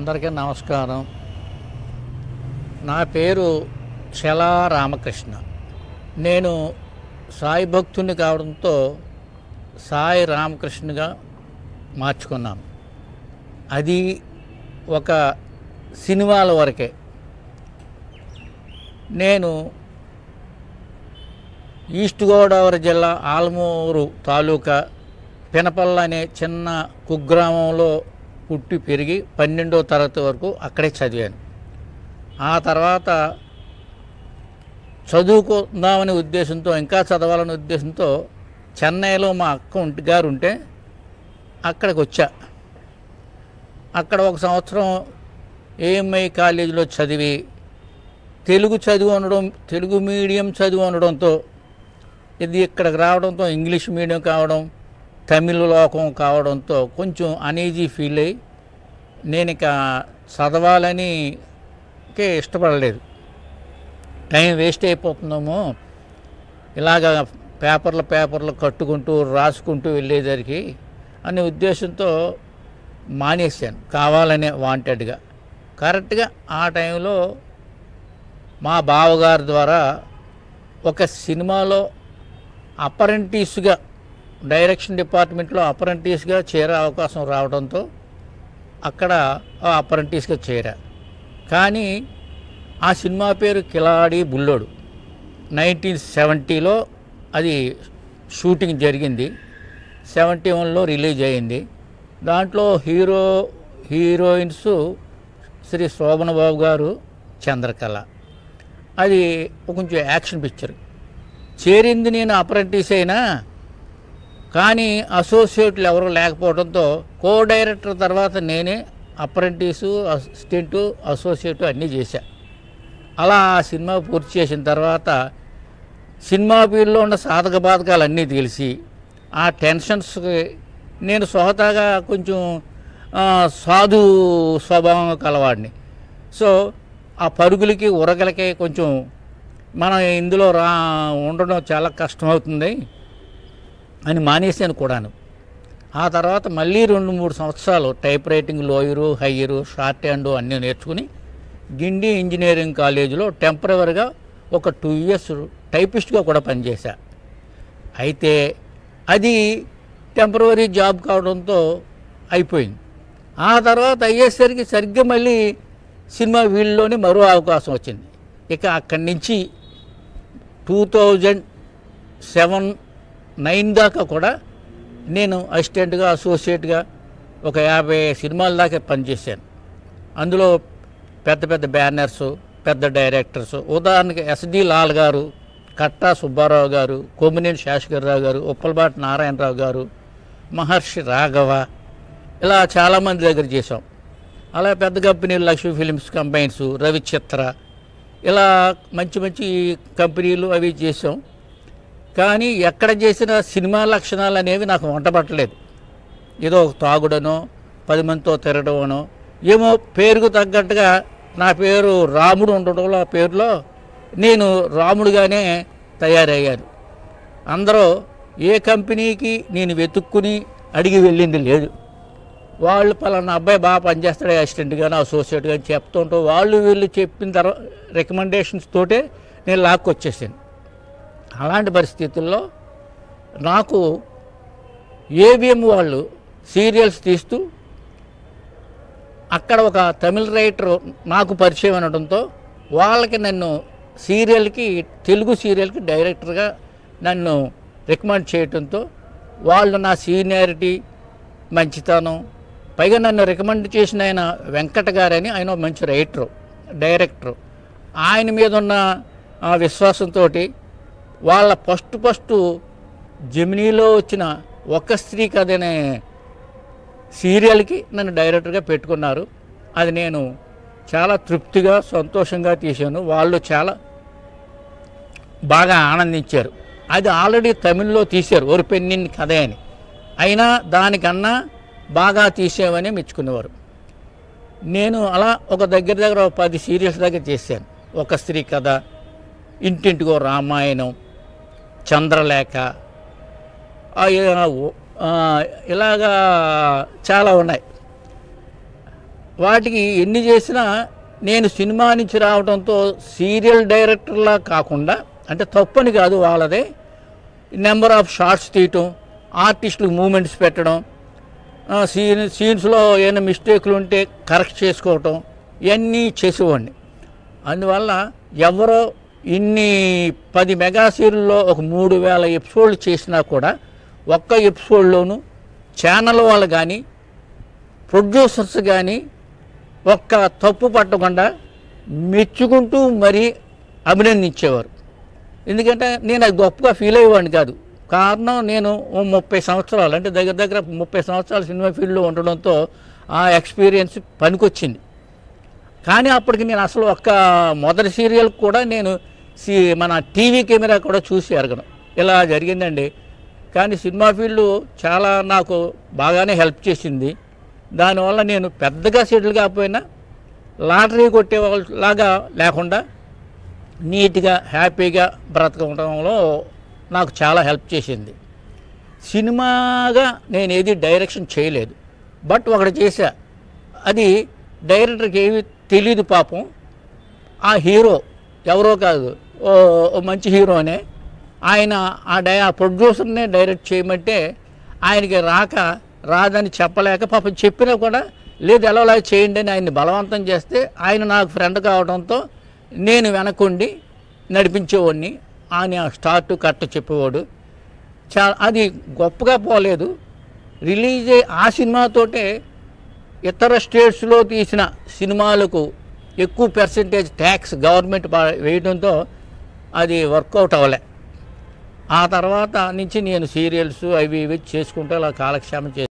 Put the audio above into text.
అందరికీ నమస్కారం నా పేరు శలా రామకృష్ణ నేను సాయి భక్తుని కావడంతో సాయి రామకృష్ణగా మార్చుకున్నాను అది ఒక సినిమాల వరకే నేను ఈస్ట్ గోదావరి జిల్లా ఆల్మూరు తాలూకా పినపల్ల అనే చిన్న కుగ్రామంలో పుట్టి పెరిగి పన్నెండో తరగతి వరకు అక్కడే చదివాను ఆ తర్వాత చదువుకుందామనే ఉద్దేశంతో ఇంకా చదవాలనే ఉద్దేశంతో చెన్నైలో మా అక్క ఉంటి గారు ఉంటే అక్కడికి వచ్చా అక్కడ ఒక సంవత్సరం ఏఎంఐ కాలేజీలో చదివి తెలుగు చదువు ఉండడం తెలుగు మీడియం చదువు ఉండడంతో ఇది ఇక్కడికి రావడంతో ఇంగ్లీష్ మీడియం కావడం తమిళ లోకం కావడంతో కొంచెం అనీజీ ఫీల్ అయ్యి నేను ఇక చదవాలని కే ఇష్టపడలేదు టైం వేస్ట్ అయిపోతుందేమో ఇలాగ పేపర్లు పేపర్లు కట్టుకుంటూ రాసుకుంటూ వెళ్ళేసరికి అనే ఉద్దేశంతో మానేశాను కావాలనే వాంటెడ్గా కరెక్ట్గా ఆ టైంలో మా బావగారి ద్వారా ఒక సినిమాలో అపరెంటీస్గా డైరెక్షన్ డిపార్ట్మెంట్లో అపరెంటీస్గా చేరే అవకాశం రావడంతో అక్కడ ఆ అపరెంటీస్గా చేరా కానీ ఆ సినిమా పేరు కిలాడి బుల్లోడు నైన్టీన్ సెవెంటీలో అది షూటింగ్ జరిగింది సెవెంటీ వన్లో రిలీజ్ అయింది దాంట్లో హీరో హీరోయిన్స్ శ్రీ శోభన బాబు గారు చంద్రకళ అది కొంచెం యాక్షన్ పిక్చర్ చేరింది నేను అప్రెంటిస్ అయినా కానీ అసోసియేట్లు ఎవరు లేకపోవడంతో కో డైరెక్టర్ తర్వాత నేనే అప్రెంటిసు అసిస్టెంటు అసోసియేట్ అన్నీ చేశా అలా ఆ సినిమా పూర్తి చేసిన తర్వాత సినిమా ఫీల్డ్లో ఉన్న సాధక బాధకాలు అన్నీ తెలిసి ఆ టెన్షన్స్కి నేను స్వతహాగా కొంచెం ఆ, సాధు స్వభావం కలవాడిని సో ఆ పరుగులకి ఉరగలకి కొంచెం మనం ఇందులో రా ఉండడం చాలా కష్టమవుతుంది అని మానేసాను కూడాను ఆ తర్వాత మళ్ళీ రెండు మూడు సంవత్సరాలు type writing lower higher shorthand అన్నీ నేర్చుకుని గిండి ఇంజనీరింగ్ కాలేజీలో టెంపరీగా ఒక టూ ఇయర్స్ టైపిస్ట్గా కూడా పనిచేశా అయితే అది టెంపరీ జాబ్ కావడంతో అయిపోయింది ఆ తర్వాత అయ్యేసరికి సరిగ్గా మళ్ళీ సినిమా ఫీల్డ్లోనే మరో అవకాశం వచ్చింది ఇక అక్కడి నుంచి టూ థౌజండ్ సెవెన్ నైన్ దాకా కూడా నేను అసిస్టెంట్గా అసోసియేట్గా ఒక యాభై సినిమాల దాకా పనిచేశాను అందులో పెద్ద పెద్ద బ్యానర్స్ పెద్ద డైరెక్టర్స్ ఉదాహరణకి ఎస్డి లాల్ గారు కట్టా సుబ్బారావు గారు కొమ్మినేని శేషగిరిరావు గారు ఉప్పలబాటి నారాయణరావు గారు మహర్షి రాఘవ ఇలా చాలామంది దగ్గర చేసాం అలా పెద్ద కంపెనీలు లక్ష్మీ ఫిలిమ్స్ కంబైన్స్ రవిచిత్ర ఇలా మంచి మంచి కంపెనీలు అవి చేసాం కానీ ఎక్కడ చేసిన సినిమా లక్షణాలు అనేవి నాకు వంట పట్టలేదు ఏదో ఒక తాగుడనో పది మందితో తిరగడమనో ఏమో పేరుకు తగ్గట్టుగా నా పేరు రాముడు ఉండడంలో ఆ పేరులో నేను రాముడుగానే తయారయ్యాను అందరూ ఏ కంపెనీకి నేను వెతుక్కుని అడిగి వెళ్ళింది లేదు వాళ్ళు పలానా అబ్బాయి బాగా పనిచేస్తాడు అసిస్టెంట్ కానీ అసోసియేట్ కానీ చెప్తుంటూ వాళ్ళు వీళ్ళు చెప్పిన తర్వాత రికమెండేషన్స్ తోటే నేను లాక్కొచ్చేసాను అలాంటి పరిస్థితుల్లో నాకు ఏబిఎం వాళ్ళు సీరియల్స్ తీస్తూ అక్కడ ఒక తమిళ రైటర్ నాకు పరిచయం అనడంతో వాళ్ళకి నన్ను సీరియల్కి తెలుగు సీరియల్కి డైరెక్టర్గా నన్ను రికమెండ్ చేయడంతో వాళ్ళు నా సీనియారిటీ మంచితనం పైగా నన్ను రికమెండ్ చేసిన ఆయన వెంకట గారని ఆయన ఒక మంచి రైటరు డైరెక్టరు ఆయన మీద ఉన్న ఆ విశ్వాసంతో వాళ్ళ ఫస్ట్ ఫస్ట్ జమినీలో వచ్చిన ఒక స్త్రీ కథ అనే సీరియల్కి నన్ను డైరెక్టర్గా పెట్టుకున్నారు అది నేను చాలా తృప్తిగా సంతోషంగా తీశాను వాళ్ళు చాలా బాగా ఆనందించారు అది ఆల్రెడీ తమిళ్లో తీశారు ఒక పెన్నిన్ కథ అని అయినా దానికన్నా బాగా తీసామని మెచ్చుకునేవారు నేను అలా ఒక దగ్గర దగ్గర ఒక పది సీరియల్స్ దగ్గర చేశాను ఒక స్త్రీ కథ ఇంటింటికో రామాయణం చంద్రలేఖ ఆ, ఆ, ఆ, ఇలాగా చాలా ఉన్నాయి వాటికి ఎన్ని చేసినా నేను సినిమా నుంచి రావడంతో సీరియల్ డైరెక్టర్లా కాకుండా అంటే తప్పని కాదు వాళ్ళదే నెంబర్ ఆఫ్ షార్ట్స్ తీయటం ఆర్టిస్టులకు మూమెంట్స్ పెట్టడం ఆ, సీన్ సీన్స్లో ఏమైనా మిస్టేక్లు ఉంటే కరెక్ట్ చేసుకోవటం ఇవన్నీ చేసేవాడిని అందువల్ల ఎవరో ఇన్ని పది మెగా సీరియల్లో ఒక మూడు వేల ఎపిసోడ్లు చేసినా కూడా ఒక్క ఎపిసోడ్లోనూ ఛానల్ వాళ్ళు కానీ ప్రొడ్యూసర్స్ కానీ ఒక్క తప్పు పట్టకుండా మెచ్చుకుంటూ మరీ అభినందించేవారు ఎందుకంటే నేను అది గొప్పగా ఫీల్ అయ్యేవాడిని కాదు కారణం నేను ఓ ముప్పై సంవత్సరాలు అంటే దగ్గర దగ్గర ముప్పై సంవత్సరాలు సినిమా ఫీల్డ్లో ఉండడంతో ఆ ఎక్స్పీరియన్స్ పనికొచ్చింది కానీ అప్పటికి నేను అసలు ఒక్క మొదటి సీరియల్ కూడా నేను సి మన టీవీ కెమెరా కూడా చూసి ఎరగను ఇలా జరిగిందండి కానీ సినిమా ఫీల్డ్ చాలా నాకు బాగానే హెల్ప్ చేసింది దానివల్ల నేను పెద్దగా సెటిల్ కాకపోయినా లాటరీ కొట్టే లాగా లేకుండా నీట్గా హ్యాపీగా బ్రతకడంలో నాకు చాలా హెల్ప్ చేసింది సినిమాగా నేను ఏది డైరెక్షన్ చేయలేదు బట్ ఒకటి చేశా అది డైరెక్టర్కి ఏమి తెలియదు పాపం ఆ హీరో ఎవరో కాదు ఓ ఓ మంచి హీరోనే ఆయన ఆ డై ఆ ప్రొడ్యూసర్నే డైరెక్ట్ చేయమంటే ఆయనకి రాక రాదని చెప్పలేక పాపం చెప్పినా కూడా లేదు ఎలాలా చేయండి అని ఆయన్ని బలవంతం చేస్తే ఆయన నాకు ఫ్రెండ్ కావడంతో నేను వెనకుండి నడిపించేవాడిని ఆయన స్టార్ట్ కట్ చెప్పేవాడు చా అది గొప్పగా పోలేదు రిలీజ్ అయ్యి ఆ సినిమాతోటే ఇతర స్టేట్స్లో తీసిన సినిమాలకు ఎక్కువ పర్సంటేజ్ ట్యాక్స్ గవర్నమెంట్ బా- వేయడంతో అది వర్కౌట్ అవ్వలే ఆ తర్వాత నుంచి నేను సీరియల్స్ అవి ఇవి చేసుకుంటూ అలా కాలక్షేమం చేసి